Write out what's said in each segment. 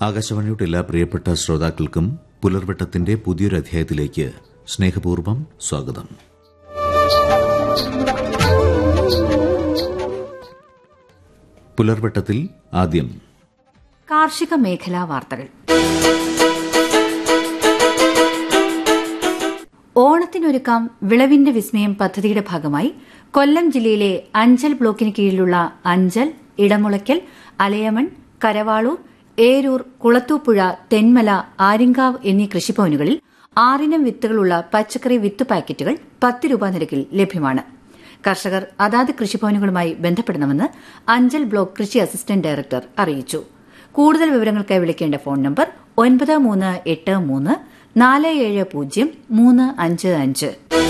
ആകാശവാണിയുടെ എല്ലാ പ്രിയപ്പെട്ട ശ്രോതാക്കൾക്കും പുലർവട്ടത്തിന്റെ പുതിയൊരു അധ്യായത്തിലേക്ക് സ്നേഹപൂർവ്വം സ്വാഗതം പുലർവട്ടത്തിൽ ആദ്യം കാർഷിക മേഖലാ വാർത്തകൾ ഓണത്തിനൊരുക്കാം വിളവിന്റെ വിസ്മയം പദ്ധതിയുടെ ഭാഗമായി കൊല്ലം ജില്ലയിലെ അഞ്ചൽ ബ്ലോക്കിന് കീഴിലുള്ള അഞ്ചൽ ഇടമുളയ്ക്കൽ അലയമൺ കരവാളൂർ ഏരൂർ കുളത്തൂപ്പുഴ തെന്മല ആര്യങ്കാവ് എന്നീ കൃഷിഭവനുകളിൽ ആറിനം വിത്തുകളുള്ള പച്ചക്കറി വിത്ത് പാക്കറ്റുകൾ പത്ത് രൂപ നിരക്കിൽ ലഭ്യമാണ് കർഷകർ അതാത് കൃഷിഭവനുകളുമായി ബന്ധപ്പെടണമെന്ന് അഞ്ചൽ ബ്ലോക്ക് കൃഷി അസിസ്റ്റന്റ് ഡയറക്ടർ അറിയിച്ചു കൂടുതൽ വിവരങ്ങൾക്കായി വിളിക്കേണ്ട ഫോൺ നമ്പർ ഒൻപത് മൂന്ന് എട്ട് മൂന്ന് നാല് ഏഴ് പൂജ്യം മൂന്ന് അഞ്ച് അഞ്ച്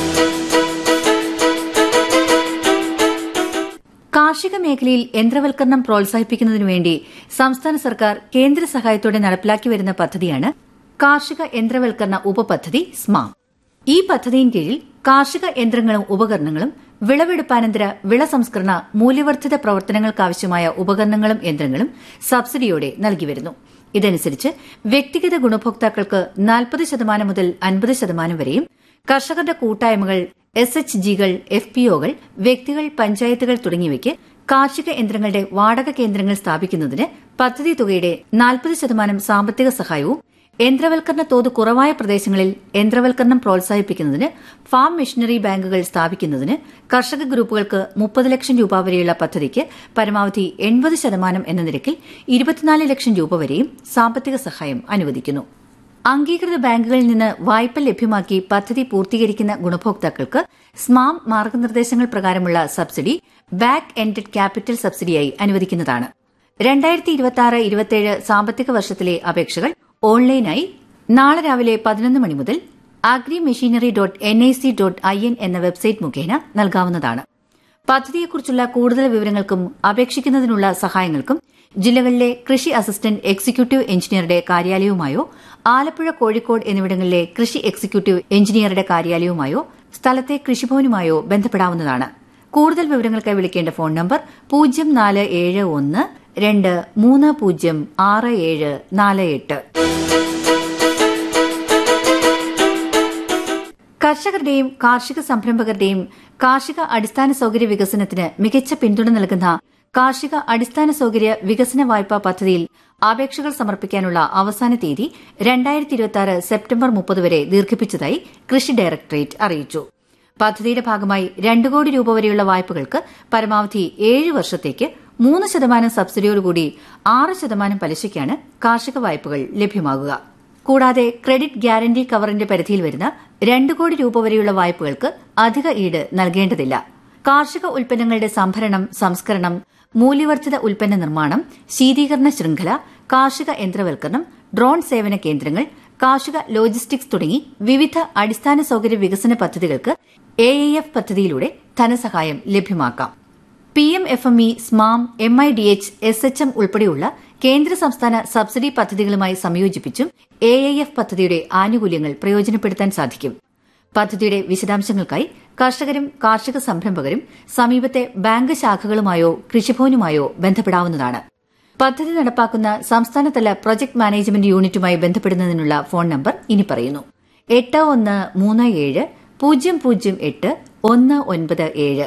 കാർഷിക മേഖലയിൽ യന്ത്രവൽക്കരണം പ്രോത്സാഹിപ്പിക്കുന്നതിനു വേണ്ടി സംസ്ഥാന സർക്കാർ കേന്ദ്ര സഹായത്തോടെ നടപ്പിലാക്കി വരുന്ന പദ്ധതിയാണ് കാർഷിക യന്ത്രവൽക്കരണ ഉപപദ്ധതി സ്മാം ഈ പദ്ധതിயின் കീഴിൽ കാർഷിക യന്ത്രങ്ങളും ഉപകരണങ്ങളും വിളവെടുപ്പാനന്തര വിള സംസ്കരണ മൂല്യവർദ്ധിത പ്രവർത്തനങ്ങൾക്കാവശ്യമായ ഉപകരണങ്ങളും യന്ത്രങ്ങളും സബ്സിഡിയോടെ നൽകിവരുന്നു ഇതനുസരിച്ച് വ്യക്തിഗത ഗുണഭോക്താക്കൾക്ക് നാൽപ്പത് ശതമാനം മുതൽ അൻപത് ശതമാനം വരെയും കർഷകരുടെ കൂട്ടായ്മകൾ എസ് എച്ച് ജികൾ എഫ് പി ഒകൾ വ്യക്തികൾ പഞ്ചായത്തുകൾ തുടങ്ങിയവയ്ക്ക് കാർഷിക യന്ത്രങ്ങളുടെ വാടക കേന്ദ്രങ്ങൾ സ്ഥാപിക്കുന്നതിന് പദ്ധതി തുകയുടെ നാൽപ്പത് ശതമാനം സാമ്പത്തിക സഹായവും യന്ത്രവൽക്കരണ തോത് കുറവായ പ്രദേശങ്ങളിൽ യന്ത്രവൽക്കരണം പ്രോത്സാഹിപ്പിക്കുന്നതിന് ഫാം മെഷീനറി ബാങ്കുകൾ സ്ഥാപിക്കുന്നതിന് കർഷക ഗ്രൂപ്പുകൾക്ക് മുപ്പത് ലക്ഷം രൂപ വരെയുള്ള പദ്ധതിക്ക് പരമാവധി എൺപത് ശതമാനം എന്ന നിരക്കിൽ ഇരുപത്തിനാല് ലക്ഷം രൂപ വരെയും സാമ്പത്തിക സഹായം അനുവദിക്കുന്നു അംഗീകൃത ബാങ്കുകളിൽ നിന്ന് വായ്പ ലഭ്യമാക്കി പദ്ധതി പൂർത്തീകരിക്കുന്ന ഗുണഭോക്താക്കൾക്ക് സ്മാം മാർഗനിർദ്ദേശങ്ങൾ പ്രകാരമുള്ള സബ്സിഡി ബാക്ക് എൻഡഡ് ക്യാപിറ്റൽ സബ്സിഡിയായി അനുവദിക്കുന്നതാണ് രണ്ടായിരത്തി ഇരുപത്തിയാറ് ഇരുപത്തിയേഴ് സാമ്പത്തിക വർഷത്തിലെ അപേക്ഷകൾ ഓൺലൈനായി നാളെ രാവിലെ പതിനൊന്ന് മണി മുതൽ agri machinery dot N I C dot I N എന്ന വെബ്സൈറ്റ് മുഖേന നൽകാവുന്നതാണ് പദ്ധതിയെക്കുറിച്ചുള്ള കൂടുതൽ വിവരങ്ങൾക്കും അപേക്ഷിക്കുന്നതിനുള്ള സഹായങ്ങൾക്കും ജില്ലകളിലെ കൃഷി അസിസ്റ്റന്റ് എക്സിക്യൂട്ടീവ് എഞ്ചിനീയറുടെ കാര്യാലയവുമായോ ആലപ്പുഴ കോഴിക്കോട് എന്നിവിടങ്ങളിലെ കൃഷി എക്സിക്യൂട്ടീവ് എഞ്ചിനീയറുടെ കാര്യാലയവുമായോ സ്ഥലത്തെ കൃഷിഭവനുമായോ ബന്ധപ്പെടാവുന്നതാണ് കൂടുതൽ വിവരങ്ങൾക്കായി വിളിക്കേണ്ട ഫോൺ നമ്പർ പൂജ്യം നാല് ഏഴ് ഒന്ന് രണ്ട് മൂന്ന് പൂജ്യം ആറ് ഏഴ് നാല് എട്ട് കർഷകരുടെയും കാർഷിക സംരംഭകരുടെയും കാർഷിക അടിസ്ഥാന സൌകര്യ വികസനത്തിന് മികച്ച പിന്തുണ നൽകുന്ന കാർഷിക അടിസ്ഥാന സൌകര്യ വികസന വായ്പാ പദ്ധതിയിൽ അപേക്ഷകൾ സമർപ്പിക്കാനുള്ള അവസാന തീയതി രണ്ടായിരത്തി ഇരുപത്തിയാറ് സെപ്റ്റംബർ മുപ്പത് വരെ ദീർഘിപ്പിച്ചതായി കൃഷി ഡയറക്ടറേറ്റ് അറിയിച്ചു പദ്ധതിയുടെ ഭാഗമായി രണ്ട് കോടി രൂപ വരെയുള്ള വായ്പകൾക്ക് പരമാവധി ഏഴ് വർഷത്തേക്ക് മൂന്ന് ശതമാനം സബ്സിഡിയോടുകൂടി ആറ് ശതമാനം പലിശയ്ക്കാണ് കാർഷിക വായ്പകൾ ലഭ്യമാകുക കൂടാതെ ക്രെഡിറ്റ് ഗ്യാരണ്ടി കവറിന്റെ പരിധിയിൽ വരുന്ന രണ്ട് കോടി രൂപ വരെയുള്ള വായ്പകൾക്ക് അധിക ഈട് നൽകേണ്ടതില്ല കാർഷിക ഉൽപ്പന്നങ്ങളുടെ സംഭരണം സംസ്കരണം മൂല്യവർദ്ധിത ഉൽപ്പന്ന നിർമ്മാണം ശീതീകരണ ശൃംഖല കാർഷിക യന്ത്രവൽക്കരണം ഡ്രോൺ സേവന കേന്ദ്രങ്ങൾ കാർഷിക ലോജിസ്റ്റിക്സ് തുടങ്ങി വിവിധ അടിസ്ഥാന സൌകര്യ വികസന പദ്ധതികൾക്ക് എ എഫ് പദ്ധതിയിലൂടെ ധനസഹായം ലഭ്യമാക്കാം P M F M E SMAM M I D H S H M ഉൾപ്പെടെയുള്ള കേന്ദ്ര സംസ്ഥാന സബ്സിഡി പദ്ധതികളുമായി സംയോജിപ്പിച്ചും എ ഐ എഫ് പദ്ധതിയുടെ ആനുകൂല്യങ്ങൾ പ്രയോജനപ്പെടുത്താൻ സാധിക്കും പദ്ധതിയുടെ വിശദാംശങ്ങൾക്കായി കർഷകരും കാർഷിക സംരംഭകരും സമീപത്തെ ബാങ്ക് ശാഖകളുമായോ കൃഷിഭവനുമായോ ബന്ധപ്പെടാവുന്നതാണ് പദ്ധതി നടപ്പാക്കുന്ന സംസ്ഥാനതല പ്രൊജക്ട് മാനേജ്മെന്റ് യൂണിറ്റുമായി ബന്ധപ്പെടുന്നതിനുള്ള ഫോൺ നമ്പർ ഇനി പറയുന്നു എട്ട് ഒന്ന് മൂന്ന് ഏഴ് പൂജ്യം പൂജ്യം എട്ട് ഒന്ന് ഒൻപത് ഏഴ്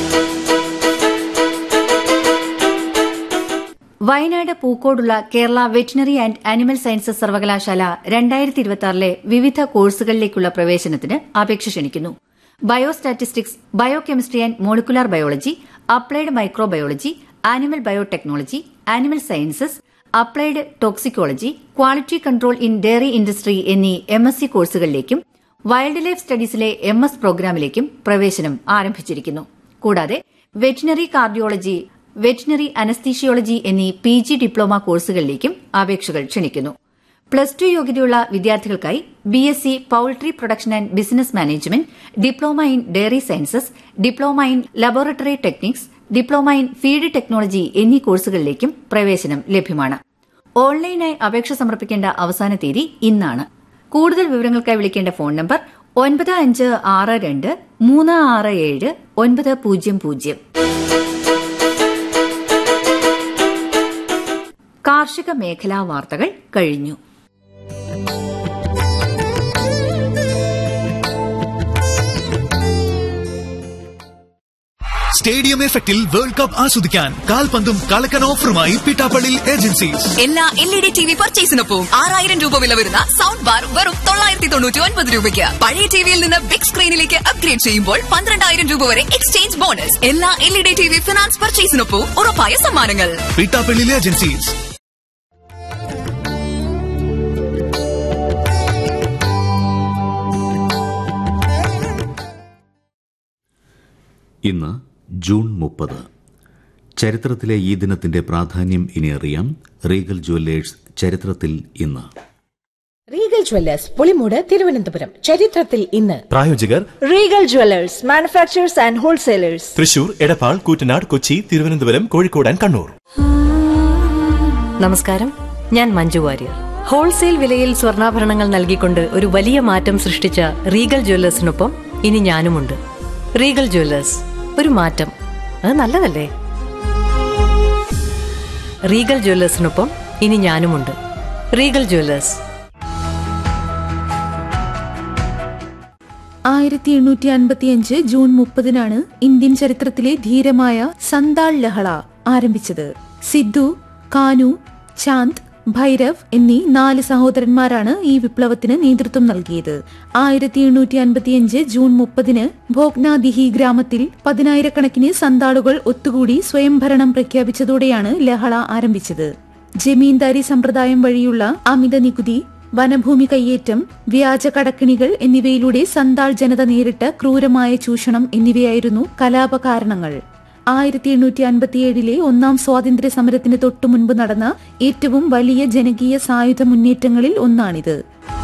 വയനാട് പൂക്കോടുള്ള Kerala veterinary and animal sciences സർവകലാശാല രണ്ടായിരത്തി ഇരുപത്തിയാറിലെ വിവിധ കോഴ്സുകളിലേക്കുള്ള പ്രവേശനത്തിന് അപേക്ഷ ക്ഷണിക്കുന്നു biostatistics biochemistry and molecular biology applied microbiology animal biotechnology animal sciences applied toxicology quality control in dairy industry എന്നീ എം എസ് സി കോഴ്സുകളിലേക്കും വൈൽഡ് ലൈഫ് സ്റ്റഡീസിലെ എം എസ് പ്രോഗ്രാമിലേക്കും പ്രവേശനം ആരംഭിച്ചിരിക്കുന്നു കൂടാതെ വെറ്റിനറി കാർഡിയോളജി വെറ്റിനറി അനസ്തീഷിയോളജി എന്നീ പി ജി ഡിപ്ലോമ കോഴ്സുകളിലേക്കും അപേക്ഷകൾ ക്ഷണിക്കുന്നു പ്ലസ് ടു യോഗ്യതയുള്ള വിദ്യാർത്ഥികൾക്കായി B S C poultry production and business management diploma in dairy sciences diploma in laboratory techniques diploma in feed technology എന്നീ കോഴ്സുകളിലേക്കും പ്രവേശനം ലഭ്യമാണ് ഓൺലൈനായി അപേക്ഷ സമർപ്പിക്കേണ്ട അവസാന തീയതി ഇന്നാണ് കൂടുതൽ വിവരങ്ങൾക്കായി വിളിക്കേണ്ട ഫോൺ നമ്പർ ഒൻപത് അഞ്ച് ആറ് രണ്ട് മൂന്ന് ആറ് ഏഴ് ഒൻപത് പൂജ്യം പൂജ്യം കാർഷിക മേഖലാ വാർത്തകൾ കഴിഞ്ഞു സ്റ്റേഡിയം എഫക്റ്റിൽ വേൾഡ് കപ്പ് ആസ്വദിക്കാൻ കാൽപന്തും കളക്കൻ ഓഫറുമായി പിട്ടാപ്പള്ളി ഏജൻസീസ് എല്ലാ L E D T V പർച്ചേസിനൊപ്പം ആറായിരം രൂപ വില വരുന്ന സൗണ്ട് ബാർ വെറും തൊള്ളായിരത്തി തൊണ്ണൂറ്റി ഒൻപത് രൂപയ്ക്ക് പഴയ ടിവിയിൽ നിന്ന് ബിഗ് സ്ക്രീനിലേക്ക് അപ്ഗ്രേഡ് ചെയ്യുമ്പോൾ പന്ത്രണ്ടായിരം രൂപ വരെ എക്സ്ചേഞ്ച് ബോണസ് എല്ലാ L E D T V finance പർച്ചേസിനൊപ്പം ഉറപ്പായ സമ്മാനങ്ങൾ പിട്ടാപ്പള്ളി ഏജൻസീസ് ഇന്ന് ജൂൺ മുപ്പത് ചരിത്രത്തിലെ ഈ ദിനത്തിന്റെ പ്രാധാന്യം ഇനി അറിയാം റീഗൽ ജുവല്ലേഴ്സ് ചരിത്രത്തിൽ ഇന്ന് റീഗൽ ജ്വല്ലേഴ്സ് പുളിമൂട് തിരുവനന്തപുരം ചരിത്രത്തിൽ ഇന്ന് പ്രായോജകർ Regal jewellers manufacturers and wholesalers Thrissur Edappal Koottanad Kochi Thiruvananthapuram Kozhikode and Kannur നമസ്കാരം ഞാൻ മഞ്ജു വാര്യർ ഹോൾസെയിൽ വിലയിൽ സ്വർണ്ണാഭരണങ്ങൾ നൽകിക്കൊണ്ട് ഒരു വലിയ മാറ്റം സൃഷ്ടിച്ച റീഗൽ ജ്വല്ലേഴ്സിനൊപ്പം ഇനി ഞാനുമുണ്ട് റീഗൽ ജ്വല്ലേഴ്സ് ഒരു മാറ്റം അത് നല്ലതല്ലേ റീഗൽ ജ്വല്ലേഴ്സിനൊപ്പം ഇനി ഞാനുമുണ്ട് റീഗൽ ജ്വല്ലേഴ്സ് ആയിരത്തി എണ്ണൂറ്റി അൻപത്തിയഞ്ച് ജൂൺ മുപ്പതിനാണ് ഇന്ത്യൻ ചരിത്രത്തിലെ ധീരമായ സന്താൾ ലഹള ആരംഭിച്ചത് സിദ്ധു കാനു ചാന്ദ് ഭൈരവ് എന്നീ നാല് സഹോദരന്മാരാണ് ഈ വിപ്ലവത്തിന് നേതൃത്വം നൽകിയത് ആയിരത്തി എണ്ണൂറ്റി അൻപത്തിയഞ്ച് ജൂൺ മുപ്പതിന് ഭോഗ്നാദിഹി ഗ്രാമത്തിൽ പതിനായിരക്കണക്കിന് സന്താളുകൾ ഒത്തുകൂടി സ്വയംഭരണം പ്രഖ്യാപിച്ചതോടെയാണ് ലഹള ആരംഭിച്ചത് ജമീന്ദാരി സമ്പ്രദായം വഴിയുള്ള അമിത നികുതി വനഭൂമി കയ്യേറ്റം വ്യാജ കടക്കിണികൾ എന്നിവയിലൂടെ സന്താൾ ജനത നേരിട്ട ക്രൂരമായ ചൂഷണം എന്നിവയായിരുന്നു കലാപ കാരണങ്ങൾ ആയിരത്തി എണ്ണൂറ്റി അൻപത്തിയേഴിലെ ഒന്നാം സ്വാതന്ത്ര്യ സമരത്തിന് തൊട്ടു മുൻപ് നടന്ന ഏറ്റവും വലിയ ജനകീയ സായുധ മുന്നേറ്റങ്ങളിൽ ഒന്നാണിത്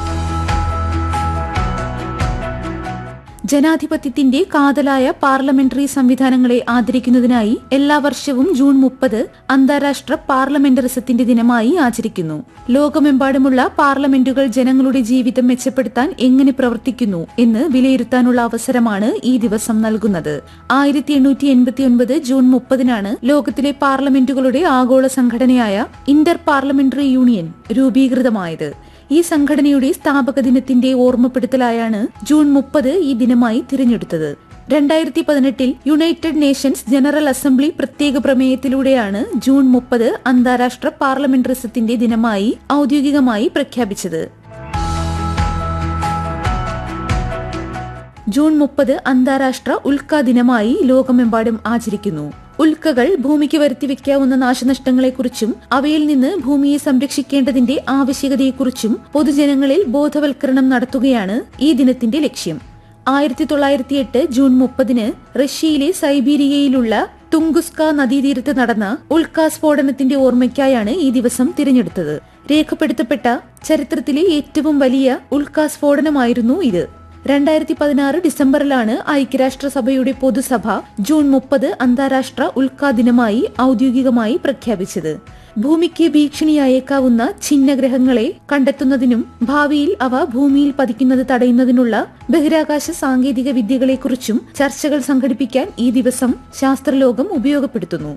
ജനാധിപത്യത്തിന്റെ കാതലായ പാർലമെന്ററി സംവിധാനങ്ങളെ ആദരിക്കുന്നതിനായി എല്ലാ വർഷവും ജൂൺ മുപ്പത് അന്താരാഷ്ട്ര പാർലമെന്ററിസത്തിന്റെ ദിനമായി ആചരിക്കുന്നു ലോകമെമ്പാടുമുള്ള പാർലമെന്റുകൾ ജനങ്ങളുടെ ജീവിതം മെച്ചപ്പെടുത്താൻ എങ്ങനെ പ്രവർത്തിക്കുന്നു എന്ന് വിലയിരുത്താനുള്ള അവസരമാണ് ഈ ദിവസം നൽകുന്നത് ആയിരത്തി എണ്ണൂറ്റി എൺപത്തിയൊൻപത് ജൂൺ മുപ്പതിനാണ് ലോകത്തിലെ പാർലമെന്റുകളുടെ ആഗോള സംഘടനയായ ഇന്റർ പാർലമെന്ററി യൂണിയൻ രൂപീകൃതമായത് ഈ സംഘടനയുടെ സ്ഥാപക ദിനത്തിന്റെ ഓർമ്മപ്പെടുത്തലായാണ് ജൂൺ മുപ്പത് ഈ ദിനമായി തിരഞ്ഞെടുത്തത് രണ്ടായിരത്തി പതിനെട്ടിൽ യുണൈറ്റഡ് നേഷൻസ് ജനറൽ അസംബ്ലി പ്രത്യേക പ്രമേയത്തിലൂടെയാണ് ജൂൺ മുപ്പത് അന്താരാഷ്ട്ര പാർലമെന്ററിസത്തിന്റെ ദിനമായി ഔദ്യോഗികമായി പ്രഖ്യാപിച്ചത് ജൂൺ മുപ്പത് അന്താരാഷ്ട്ര ഉൽക്ക ദിനമായി ലോകമെമ്പാടും ആചരിക്കുന്നു ഉൽക്കകൾ ഭൂമിക്ക് വരുത്തിവെക്കാവുന്ന നാശനഷ്ടങ്ങളെക്കുറിച്ചും അവയിൽ നിന്ന് ഭൂമിയെ സംരക്ഷിക്കേണ്ടതിന്റെ ആവശ്യകതയെക്കുറിച്ചും പൊതുജനങ്ങളിൽ ബോധവൽക്കരണം നടത്തുകയാണ് ഈ ദിനത്തിന്റെ ലക്ഷ്യം ആയിരത്തി തൊള്ളായിരത്തി എട്ട് ജൂൺ മുപ്പതിന് റഷ്യയിലെ സൈബീരിയയിലുള്ള തുങ്കുസ്ക നദീതീരത്ത് നടന്ന ഉൽക്ക സ്ഫോടനത്തിന്റെ ഓർമ്മയ്ക്കായാണ് ഈ ദിവസം തിരഞ്ഞെടുത്തത് രേഖപ്പെടുത്തപ്പെട്ട ചരിത്രത്തിലെ ഏറ്റവും വലിയ ഉൽക്ക സ്ഫോടനമായിരുന്നു ഇത് രണ്ടായിരത്തി പതിനാറ് ഡിസംബറിലാണ് ഐക്യരാഷ്ട്രസഭയുടെ പൊതുസഭ ജൂൺ മുപ്പത് അന്താരാഷ്ട്ര ഉൽക്ക ദിനമായി ഔദ്യോഗികമായി പ്രഖ്യാപിച്ചത് ഭൂമിക്ക് ഭീഷണിയായേക്കാവുന്ന ഛിന്നഗ്രഹങ്ങളെ കണ്ടെത്തുന്നതിനും ഭാവിയിൽ അവ ഭൂമിയിൽ പതിക്കുന്നത് തടയുന്നതിനുള്ള ബഹിരാകാശ സാങ്കേതിക വിദ്യകളെക്കുറിച്ചും ചർച്ചകൾ സംഘടിപ്പിക്കാൻ ഈ ദിവസം ശാസ്ത്രലോകം ഉപയോഗപ്പെടുത്തുന്നു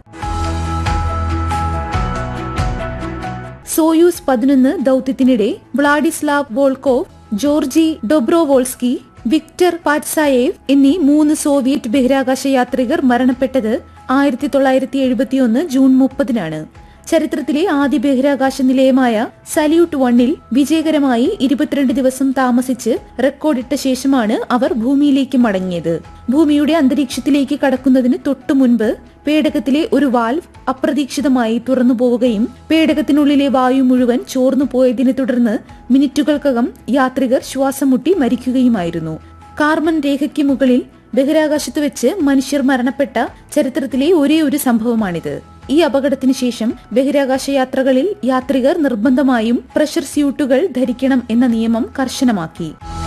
സോയൂസ് പതിനൊന്ന് ദൌത്യത്തിനിടെ Vladislav Volkov Georgy Dobrovolsky Viktor Patsayev എന്നീ മൂന്ന് സോവിയറ്റ് ബഹിരാകാശ യാത്രികർ മരണപ്പെട്ടത് ആയിരത്തി തൊള്ളായിരത്തി എഴുപത്തിയൊന്ന് ജൂൺ മുപ്പതിനാണ് ചരിത്രത്തിലെ ആദ്യ ബഹിരാകാശ നിലയമായ സല്യൂട്ട് വണ്ണിൽ വിജയകരമായി ഇരുപത്തിരണ്ട് ദിവസം താമസിച്ച് റെക്കോർഡിട്ട ശേഷമാണ് അവർ ഭൂമിയിലേക്ക് മടങ്ങിയത് ഭൂമിയുടെ അന്തരീക്ഷത്തിലേക്ക് കടക്കുന്നതിന് തൊട്ടു മുൻപ് പേടകത്തിലെ ഒരു വാൽവ് അപ്രതീക്ഷിതമായി തുറന്നു പോവുകയും പേടകത്തിനുള്ളിലെ വായു മുഴുവൻ ചോർന്നു പോയതിനെ തുടർന്ന് മിനിറ്റുകൾക്കകം യാത്രികർ ശ്വാസം മുട്ടി മരിക്കുകയുമായിരുന്നു കാർബൺ രേഖയ്ക്ക് മുകളിൽ ബഹിരാകാശത്ത് വെച്ച് മനുഷ്യർ മരണപ്പെട്ട ചരിത്രത്തിലെ ഒരേ ഒരു സംഭവമാണിത് ഈ അപകടത്തിന് ശേഷം ബഹിരാകാശ യാത്രകളിൽ യാത്രികർ നിർബന്ധമായും പ്രഷർ സ്യൂട്ടുകൾ ധരിക്കണം എന്ന നിയമം കർശനമാക്കി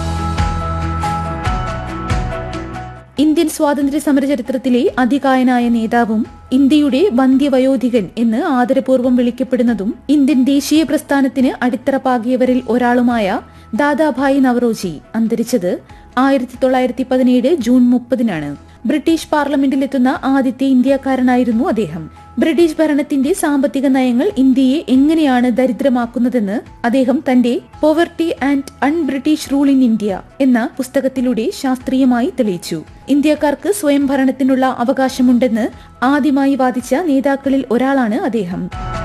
ഇന്ത്യൻ സ്വാതന്ത്ര്യ സമര ചരിത്രത്തിലെ അതികായനായ നേതാവും ഇന്ത്യയുടെ വന്ധ്യവയോധികൻ എന്ന് ആദരപൂർവ്വം വിളിക്കപ്പെടുന്നതും ഇന്ത്യൻ ദേശീയ പ്രസ്ഥാനത്തിന് അടിത്തറ പാകിയവരിൽ ഒരാളുമായ ദാദാഭായി നവറോജി അന്തരിച്ചത് ആയിരത്തി തൊള്ളായിരത്തി പതിനേഴ് ജൂൺ മുപ്പതിനാണ് ബ്രിട്ടീഷ് പാർലമെന്റിലെത്തുന്ന ആദ്യത്തെ ഇന്ത്യക്കാരനായിരുന്നു അദ്ദേഹം ബ്രിട്ടീഷ് ഭരണത്തിന്റെ സാമ്പത്തിക നയങ്ങൾ ഇന്ത്യയെ എങ്ങനെയാണ് ദരിദ്രമാക്കുന്നതെന്ന് അദ്ദേഹം തന്റെ poverty and unBritish rule in India എന്ന പുസ്തകത്തിലൂടെ ശാസ്ത്രീയമായി തെളിയിച്ചു ഇന്ത്യക്കാർക്ക് സ്വയം ഭരണത്തിനുള്ള അവകാശമുണ്ടെന്ന് ആദ്യമായി വാദിച്ച നേതാക്കളിൽ ഒരാളാണ് അദ്ദേഹം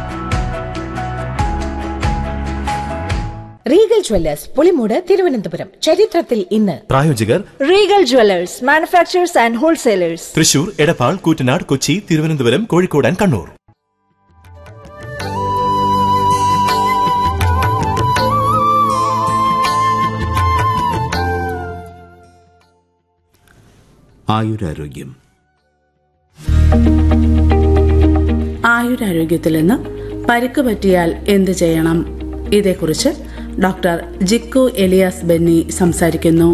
റീഗൽ ജ്വല്ലേഴ്സ് പുളിമൂട് തിരുവനന്തപുരം ചരിത്രത്തിൽ ഇന്ന് പ്രായോജകർ Regal Jewelers, manufacturers and wholesalers. Thrissur Edappal Koottanad Kochi Thiruvananthapuram Kozhikode and Kannur ആയുരാരോഗ്യം ആയുരാരോഗ്യത്തിൽ നിന്ന് പരിക്ക് പറ്റിയാൽ എന്ത് ചെയ്യണം ഇതേക്കുറിച്ച് ഡോക്ടർ ജിക്കു എലിയാസ് ബെന്നി സംസാരിക്കുന്നു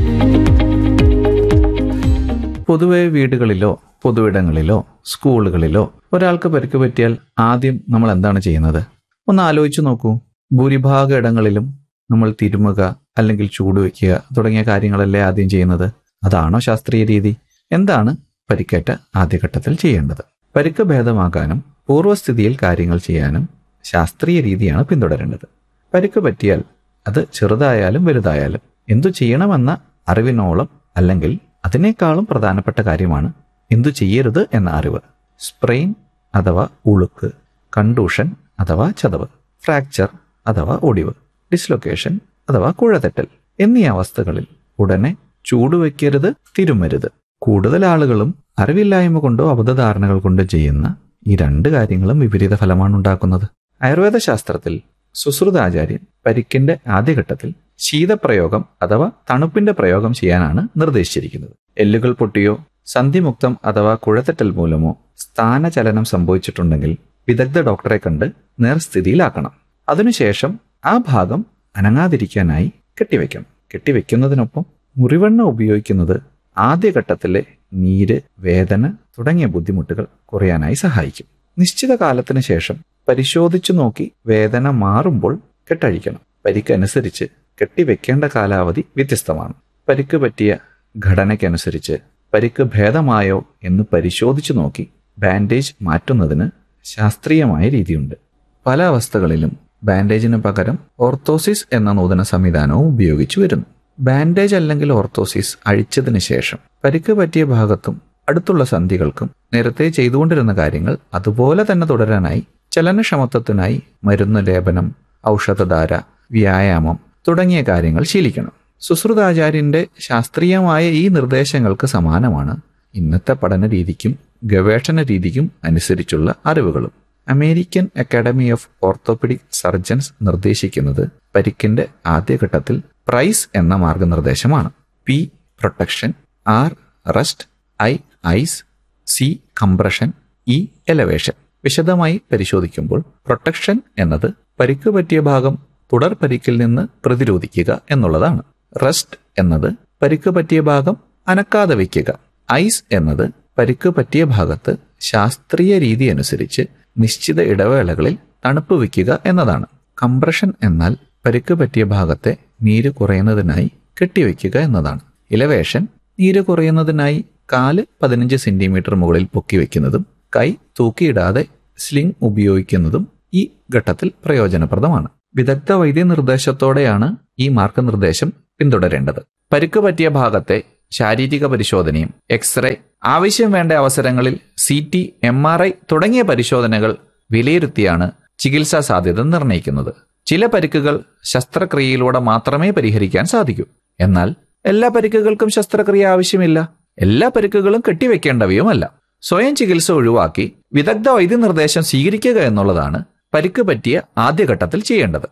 പൊതുവെ വീടുകളിലോ പൊതുവിടങ്ങളിലോ സ്കൂളുകളിലോ ഒരാൾക്ക് പരിക്ക് പറ്റിയാൽ ആദ്യം നമ്മൾ എന്താണ് ചെയ്യുന്നത് ഒന്ന് ആലോചിച്ചു നോക്കൂ ഭൂരിഭാഗ ഇടങ്ങളിലും നമ്മൾ തിരുമുക അല്ലെങ്കിൽ ചൂടുവെക്കുക തുടങ്ങിയ കാര്യങ്ങളല്ലേ ആദ്യം ചെയ്യുന്നത് അതാണോ ശാസ്ത്രീയ രീതി എന്താണ് പരിക്കേറ്റ ആദ്യഘട്ടത്തിൽ ചെയ്യേണ്ടത് പരിക്ക് ഭേദമാക്കാനും പൂർവ്വസ്ഥിതിയിൽ കാര്യങ്ങൾ ചെയ്യാനും ശാസ്ത്രീയ രീതിയാണ് പിന്തുടരേണ്ടത് പരിക്ക് പറ്റിയാൽ അത് ചെറുതായാലും വലുതായാലും എന്തു ചെയ്യണമെന്ന അറിവിനോളം അല്ലെങ്കിൽ അതിനേക്കാളും പ്രധാനപ്പെട്ട കാര്യമാണ് എന്തു ചെയ്യരുത് എന്ന അറിവ് സ്പ്രെയിൻ അഥവാ ഉളുക്ക് കണ്ടൂഷൻ അഥവാ ചതവ് ഫ്രാക്ചർ അഥവാ ഒടിവ് ഡിസ്ലൊക്കേഷൻ അഥവാ കുഴതെറ്റൽ എന്നീ അവസ്ഥകളിൽ ഉടനെ ചൂടുവെക്കരുത് തിരുമരുത് കൂടുതൽ ആളുകളും അറിവില്ലായ്മ കൊണ്ടോ അബദ്ധധാരണകൾ കൊണ്ടോ ചെയ്യുന്ന ഈ രണ്ട് കാര്യങ്ങളും വിപരീത ഫലമാണ് ഉണ്ടാക്കുന്നത് ആയുർവേദ ശാസ്ത്രത്തിൽ സുശ്രുതാചാര്യൻ പരിക്കിന്റെ ആദ്യഘട്ടത്തിൽ ശീതപ്രയോഗം അഥവാ തണുപ്പിന്റെ പ്രയോഗം ചെയ്യാനാണ് നിർദ്ദേശിച്ചിരിക്കുന്നത് എല്ലുകൾ പൊട്ടിയോ സന്ധിമുക്തം അഥവാ കുഴത്തെറ്റൽ മൂലമോ സ്ഥാനചലനം സംഭവിച്ചിട്ടുണ്ടെങ്കിൽ വിദഗ്ധ ഡോക്ടറെ കണ്ട് നേർസ്ഥിതിയിലാക്കണം അതിനുശേഷം ആ ഭാഗം അനങ്ങാതിരിക്കാനായി കെട്ടിവെക്കണം കെട്ടിവെക്കുന്നതിനൊപ്പം മുറിവെണ്ണ ഉപയോഗിക്കുന്നത് ആദ്യഘട്ടത്തിലെ നീര് വേദന തുടങ്ങിയ ബുദ്ധിമുട്ടുകൾ കുറയാനായി സഹായിക്കും നിശ്ചിത കാലത്തിന് ശേഷം പരിശോധിച്ചു നോക്കി വേദന മാറുമ്പോൾ കെട്ടഴിക്കണം പരിക്കനുസരിച്ച് കെട്ടിവെക്കേണ്ട കാലാവധി വ്യത്യസ്തമാണ് പരിക്ക് പറ്റിയ ഘടനയ്ക്കനുസരിച്ച് പരിക്ക് ഭേദമായോ എന്ന് പരിശോധിച്ചു നോക്കി ബാൻഡേജ് മാറ്റുന്നതിന് ശാസ്ത്രീയമായ രീതിയുണ്ട് പല അവസ്ഥകളിലും ബാൻഡേജിന് പകരം ഓർത്തോസിസ് എന്ന നൂതന സംവിധാനവും ഉപയോഗിച്ചു വരുന്നു ബാൻഡേജ് അല്ലെങ്കിൽ ഓർത്തോസിസ് അഴിച്ചതിന് ശേഷം പരിക്ക് പറ്റിയ ഭാഗത്തും അടുത്തുള്ള സന്ധികൾക്കും നേരത്തെ ചെയ്തുകൊണ്ടിരുന്ന കാര്യങ്ങൾ അതുപോലെ തന്നെ തുടരാനായി ചലനക്ഷമത്വത്തിനായി മരുന്ന് ലേപനം ഔഷധധാര വ്യായാമം തുടങ്ങിയ കാര്യങ്ങൾ ശീലിക്കണം സുശ്രുതാചാര്യന്റെ ശാസ്ത്രീയമായ ഈ നിർദ്ദേശങ്ങൾക്ക് സമാനമാണ് ഇന്നത്തെ പഠന രീതിക്കും ഗവേഷണ രീതിക്കും അനുസരിച്ചുള്ള അറിവുകളും American academy of orthopaedic surgeons നിർദ്ദേശിക്കുന്നത് പരിക്കിന്റെ ആദ്യഘട്ടത്തിൽ പ്രൈസ് എന്ന മാർഗനിർദ്ദേശമാണ് P protection R rest I ice C compression E elevation വിശദമായി പരിശോധിക്കുമ്പോൾ പ്രൊട്ടക്ഷൻ എന്നത് പരിക്ക് പറ്റിയ ഭാഗം തുടർ പരിക്കിൽ നിന്ന് പ്രതിരോധിക്കുക എന്നുള്ളതാണ് റെസ്റ്റ് എന്നത് പരിക്ക് പറ്റിയ ഭാഗം അനക്കാതെ വയ്ക്കുക ഐസ് എന്നത് പരിക്ക് പറ്റിയ ഭാഗത്ത് ശാസ്ത്രീയ രീതി അനുസരിച്ച് നിശ്ചിത ഇടവേളകളിൽ തണുപ്പ് വയ്ക്കുക എന്നതാണ് കംപ്രഷൻ എന്നാൽ പരിക്ക് പറ്റിയ ഭാഗത്തെ നീര് കുറയുന്നതിനായി കെട്ടിവെക്കുക എന്നതാണ് ഇലവേഷൻ നീര് കുറയുന്നതിനായി കാല് പതിനഞ്ച് സെന്റിമീറ്റർ മുകളിൽ പൊക്കി വെക്കുന്നതും കൈ തൂക്കിയിടാതെ സ്ലിംഗ് ഉപയോഗിക്കുന്നതും ഈ ഘട്ടത്തിൽ പ്രയോജനപ്രദമാണ് വിദഗ്ധ വൈദ്യനിർദ്ദേശത്തോടെയാണ് ഈ മാർഗനിർദ്ദേശം പിന്തുടരേണ്ടത് പരിക്ക് പറ്റിയ ഭാഗത്തെ ശാരീരിക പരിശോധനയും എക്സ്റേ ആവശ്യം വേണ്ട അവസരങ്ങളിൽ C T M R I തുടങ്ങിയ പരിശോധനകൾ വിലയിരുത്തിയാണ് ചികിത്സാ സാധ്യത നിർണ്ണയിക്കുന്നത് ചില പരിക്കുകൾ ശസ്ത്രക്രിയയിലൂടെ മാത്രമേ പരിഹരിക്കാൻ സാധിക്കൂ എന്നാൽ എല്ലാ പരിക്കുകൾക്കും ശസ്ത്രക്രിയ ആവശ്യമില്ല എല്ലാ പരിക്കുകളും കെട്ടിവെക്കേണ്ടവയുമല്ല സ്വയം ചികിത്സ ഒഴിവാക്കി വിദഗ്ധ വൈദ്യനിർദ്ദേശം സ്വീകരിക്കുക എന്നുള്ളതാണ് പരിക്ക് പറ്റിയ ആദ്യഘട്ടത്തിൽ ചെയ്യേണ്ടത്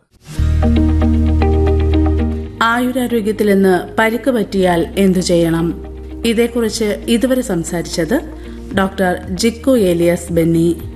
ആയുരാരോഗ്യത്തിൽ നിന്ന് പരിക്ക് പറ്റിയാൽ എന്തു ചെയ്യണം ഇതേക്കുറിച്ച് ഇതുവരെ സംസാരിച്ചത് ഡോക്ടർ ജിക്കു ഏലിയസ് ബെന്നി